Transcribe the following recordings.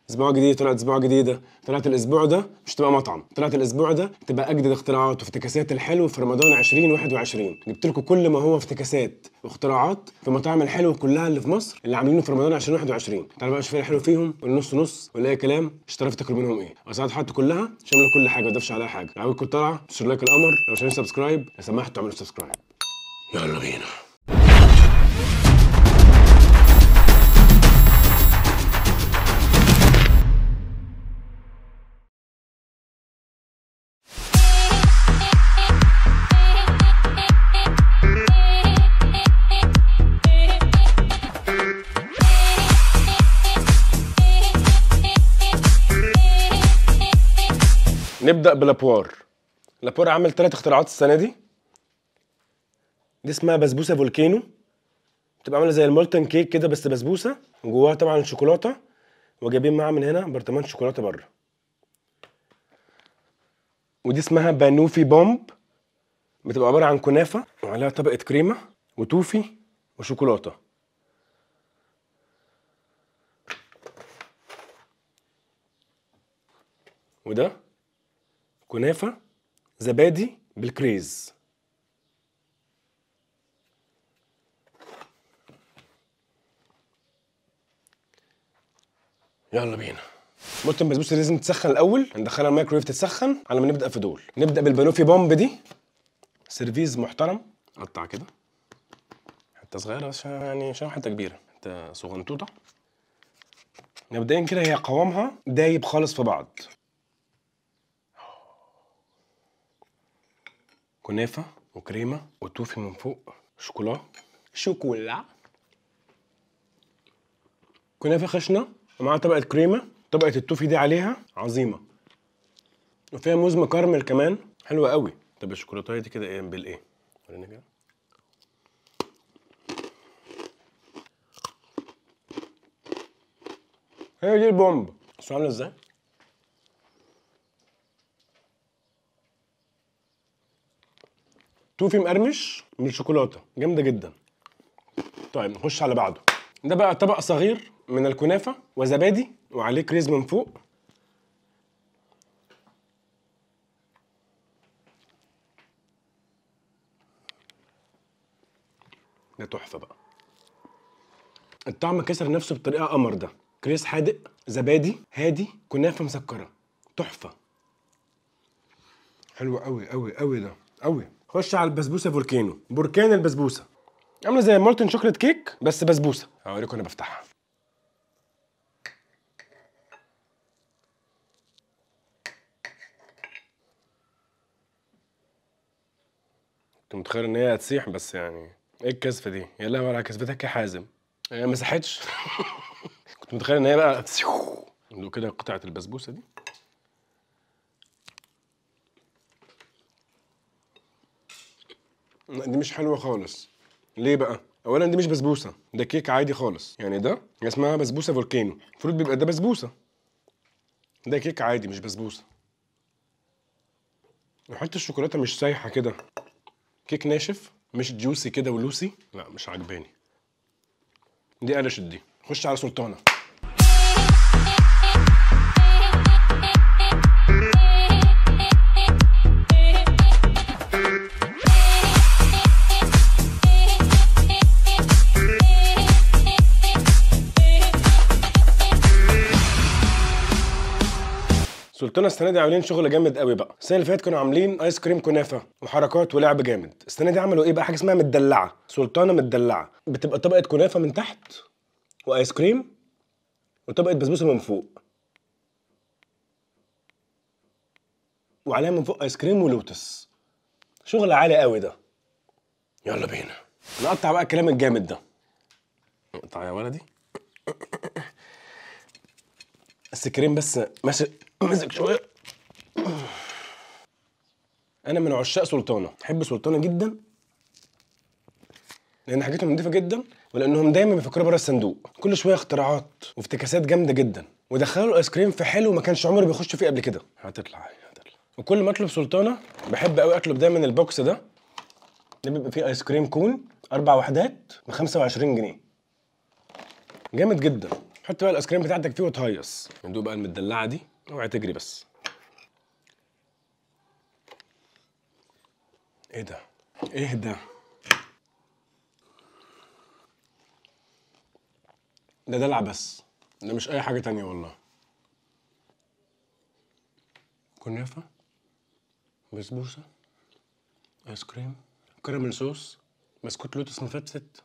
اسبوع جديد طلعت اسبوع جديده طلعت الاسبوع ده مش تبقى مطعم طلعت الاسبوع ده تبقى اجدد اختراعات وافتكاسات الحلو في رمضان 2021 جبت لكم كل ما هو افتكاسات واختراعات في مطاعم الحلو كلها اللي في مصر اللي عاملينه في رمضان 2021 تعالوا بقى نشوف ايه الحلو فيهم والنص نص ولا اي كلام اشتركوا تاكلوا منهم ايه اسعار حياتي كلها شامله كل حاجه ما تضيفش عليها حاجه لو عجبكم الطلعه تشتركوا لايك القمر لو مش عاملين سبسكرايب لو سمحتوا اعملوا سبسكرايب يلا بينا نبدا بلابوار لابوار عمل ثلاث اختراعات السنه دي دي اسمها بسبوسه فولكينو بتبقى عامله زي المولتن كيك كده بس بسبوسه وجواها طبعا شوكولاته وجايبين معاها من هنا برطمان شوكولاته بره ودي اسمها بانوفي بومب بتبقى عباره عن كنافه وعليها طبقه كريمه وتوفي وشوكولاته وده كنافه زبادي بالكريز يلا بينا مولتن البسبوسه لازم تسخن الاول ندخلها الميكرويف تتسخن على ما نبدا في دول نبدا بالبانوفي بومب دي سيرفيز محترم قطع كده حته صغيره بس عشان يعني عشان حته كبيره حته صغنطوطه مبدئيا كده هي قوامها دايب خالص في بعض كنافه وكريمه وتوفي من فوق شوكولا شوكولا كنافه خشنه ومعاها طبقه كريمه طبقه التوفي دي عليها عظيمه وفيها موز مكرمل كمان حلوه قوي طب الشوكولاته دي كده ايه بالايه وريني كده هي دي البومب بصوا عامله ازاي توفي مقرمش من الشوكولاته جامده جدا طيب نخش على بعده ده بقى طبق صغير من الكنافه وزبادي وعليه كريز من فوق ده تحفه بقى الطعم كسر نفسه بطريقه قمر ده كريز حادق زبادي هادي كنافه مسكره تحفه حلو قوي قوي قوي ده قوي خش على البسبوسه فولكانو بركان البسبوسه عامله زي مولتن شوكليت كيك بس بسبوسه هوريكم انا بفتحها كنت متخيل ان هي هتسيح بس يعني ايه الكسفه دي يا لهوي على كسفتك يا حازم هي ما ساحتش كنت متخيل ان هي بقى لو كده قطعه البسبوسه دي لا، دي مش حلوه خالص ليه بقى اولا دي مش بسبوسه ده كيك عادي خالص يعني ده اسمها بسبوسه فولكانو المفروض بيبقى ده بسبوسه ده كيك عادي مش بسبوسه وحته الشوكولاته مش سايحه كده كيك ناشف مش جوسي كده ولوسي لا مش عجباني دي قلشت دي خش على سلطانه سلطانة السنة دي عاملين شغل جامد قوي بقى، السنة اللي فاتت كانوا عاملين ايس كريم كنافة وحركات ولعب جامد، السنة دي عملوا ايه بقى؟ حاجة اسمها مدلعة، سلطانة مدلعة، بتبقى طبقة كنافة من تحت وايس كريم وطبقة بسبوسة من فوق. وعليها من فوق ايس كريم ولوتس. شغل عالي قوي ده. يلا بينا. نقطع بقى الكلام الجامد ده. اقطع يا ولدي. بس كريم بس ماشي ماسك شويه انا من عشاق سلطانه بحب سلطانه جدا لان حاجتهم نضيفه جدا ولانهم دايما بيفكروا بره الصندوق كل شويه اختراعات وافتكاسات جامده جدا ودخلوا الايس كريم في حلو ما كانش عمري بيخش فيه قبل كده هتطلع هتطلع وكل ما اطلب سلطانه بحب قوي اطلب دايما البوكس ده ده بيبقى فيه ايس كريم كون اربع وحدات ب 25 جنيه جامد جدا حط بقى الايس كريم بتاعتك فيه وتهيص ندوق بقى المدلعه دي اوعي تجري بس ايه ده ايه ده ده دلع بس ده مش اي حاجه تانية والله كنافه بسبوسه ايس كريم كراميل صوص بسكوت لوتس مفتفت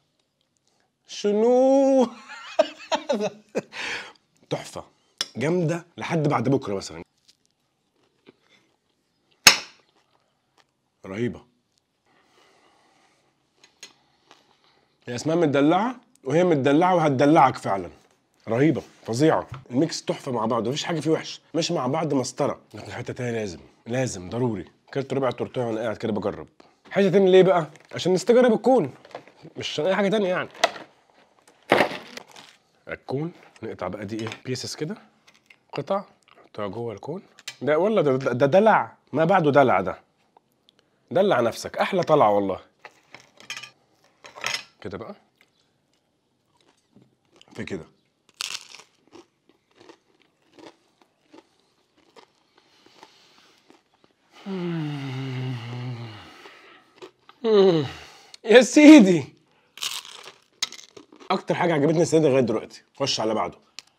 شنو تحفه جامده لحد بعد بكره مثلا رهيبه هي اسمها مدلعه وهي مدلعه وهتدلعك فعلا رهيبه فظيعه الميكس تحفه مع بعض مفيش حاجه فيه وحش ماشي مع بعض مسطره لكن حته تانية لازم لازم ضروري كلت ربع تورتيه وانا قاعد كده بجرب حته تانية ليه بقى عشان نستجرب الكون مش عشان اي حاجه تانية يعني الكون نقطع بقى دي ايه بيسز كده قطع نحطها جوه الكون ده ولا ده, ده, ده دلع ما بعده دلع ده دلع نفسك احلى طلعه والله كده بقى في كده يا سيدي اكتر حاجه عجبتني السنه دي لغايه دلوقتي خش على بعده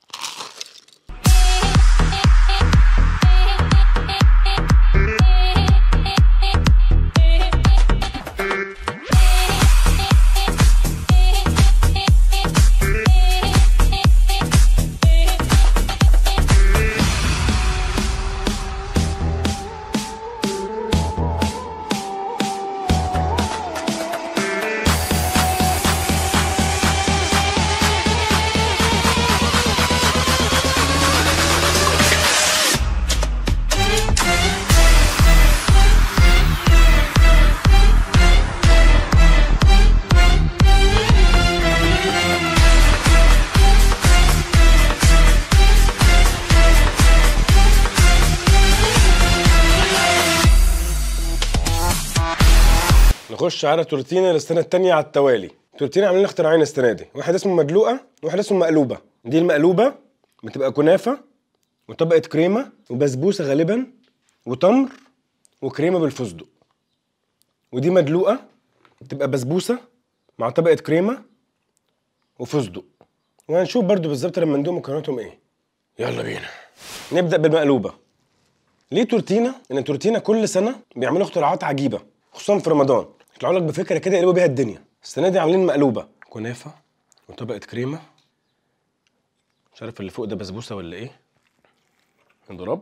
نخش على تورتينا للسنه الثانيه على التوالي تورتينا عاملين اختراعين السنه دي واحد اسمه مدلوقه وواحد اسمه مقلوبه دي المقلوبه بتبقى كنافه وطبقه كريمه وبسبوسه غالبا وتمر وكريمه بالفستق ودي مدلوقه بتبقى بسبوسه مع طبقه كريمه وفستق وهنشوف برضو بالظبط لما ندوق مكوناتهم ايه يلا بينا نبدا بالمقلوبه ليه تورتينا؟ ان تورتينا كل سنه بيعملوا اختراعات عجيبه خصوصا في رمضان يطلعوا لك بفكره كده يقلبوا بيها الدنيا السنه دي عاملين مقلوبه كنافه وطبقه كريمه مش عارف اللي فوق ده بسبوسه ولا ايه نضرب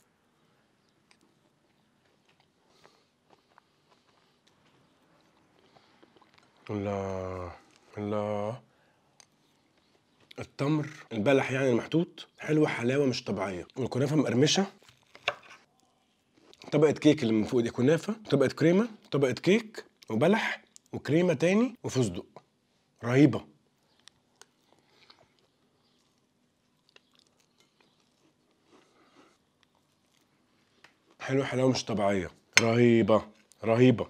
الله الله التمر البلح يعني المحطوط حلوه حلاوه مش طبيعيه والكنافه مقرمشه طبقه كيك اللي من فوق دي كنافه طبقه كريمه طبقه كيك وبلح وكريمه تاني وفستق رهيبه حلوه حلاوه مش طبيعيه رهيبه رهيبه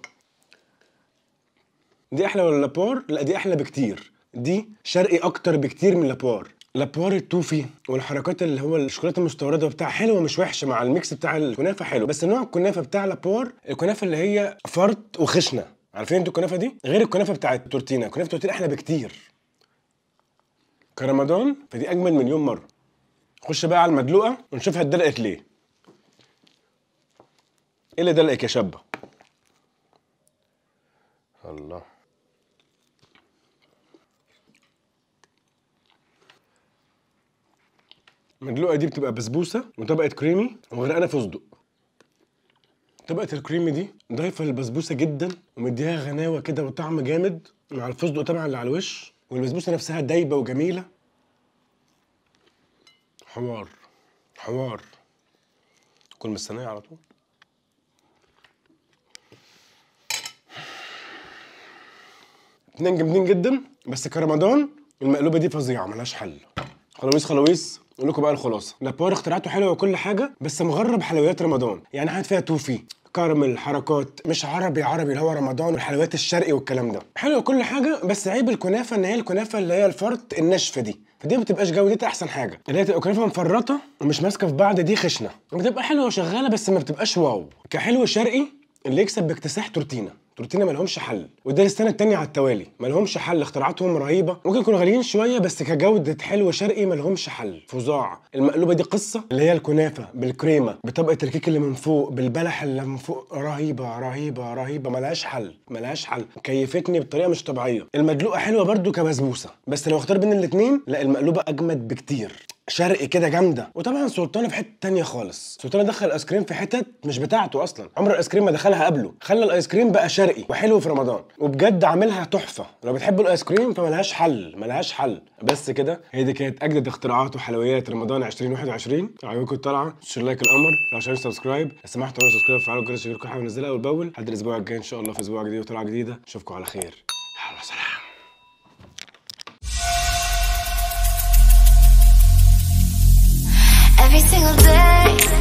دي احلى ولا لابور لا دي احلى بكتير دي شرقي اكتر بكتير من لابور لابور التوفي والحركات اللي هو الشوكولاته المستورده بتاع حلوه مش وحشه مع الميكس بتاع الكنافه حلو بس نوع الكنافه بتاع لابور الكنافه اللي هي فرط وخشنه عارفين انتوا الكنافه دي غير الكنافه بتاعت التورتينا كنافه التورتينا احلى بكتير كرمضان فدي اجمل مليون مره خش بقى على المدلوقه ونشوفها اتدلقت ليه ايه اللي دلقك يا شابه الله المدلوقه دي بتبقى بسبوسه وطبقه كريمي وغرقانه فستق طبقه الكريمي دي ضايفه للبسبوسه جدا ومديها غناوه كده وطعم جامد مع الفستق طبعا اللي على الوش والبسبوسه نفسها دايبه وجميله حوار حوار كل مستنيه على طول اتنين جامدين جدا بس كرمضان المقلوبه دي فظيعه ملهاش حل خلاويص خلاويص اقول لكم بقى الخلاصه لابور اختراعاته حلوه وكل حاجه بس مغرب حلويات رمضان يعني حاطط فيها توفي كراميل حركات مش عربي عربي اللي هو رمضان والحلويات الشرقي والكلام ده حلو كل حاجه بس عيب الكنافه ان هي الكنافه اللي هي الفرط الناشفه دي فدي ما بتبقاش جودتها احسن حاجه اللي هي تبقى كنافه مفرطه ومش ماسكه في بعض دي خشنه بتبقى حلوه وشغاله بس ما بتبقاش واو كحلو شرقي اللي يكسب باكتساح تورتينا تورتينا مالهمش حل وده السنه التانية على التوالي مالهمش حل اختراعاتهم رهيبه ممكن يكونوا غاليين شويه بس كجوده حلو شرقي مالهمش حل فظاع المقلوبه دي قصه اللي هي الكنافه بالكريمه بطبقه الكيك اللي من فوق بالبلح اللي من فوق رهيبه رهيبه رهيبه ملهاش حل ملهاش حل كيفتني بطريقه مش طبيعيه المدلوقه حلوه برده كبسبوسه بس لو اختار بين الاثنين لا المقلوبه اجمد بكتير شرقي كده جامده وطبعا سلطانه في حته تانية خالص سلطانه دخل الايس كريم في حتت مش بتاعته اصلا عمر الايس كريم ما دخلها قبله خلى الايس كريم بقى شرقي وحلو في رمضان وبجد عاملها تحفه لو بتحبوا الايس كريم فملهاش حل ملهاش حل بس كده هي دي كانت اجدد اختراعات وحلويات رمضان 2021 لو عجبكم الطلعه شير لايك القمر لو عشان سبسكرايب لو سمحتوا اعملوا سبسكرايب وفعلوا الجرس عشان يجيلكم حاجه منزلها اول باول لحد الاسبوع الجاي ان شاء الله في اسبوع جديد وطلعه جديده اشوفكم على خير يلا سلام Every single day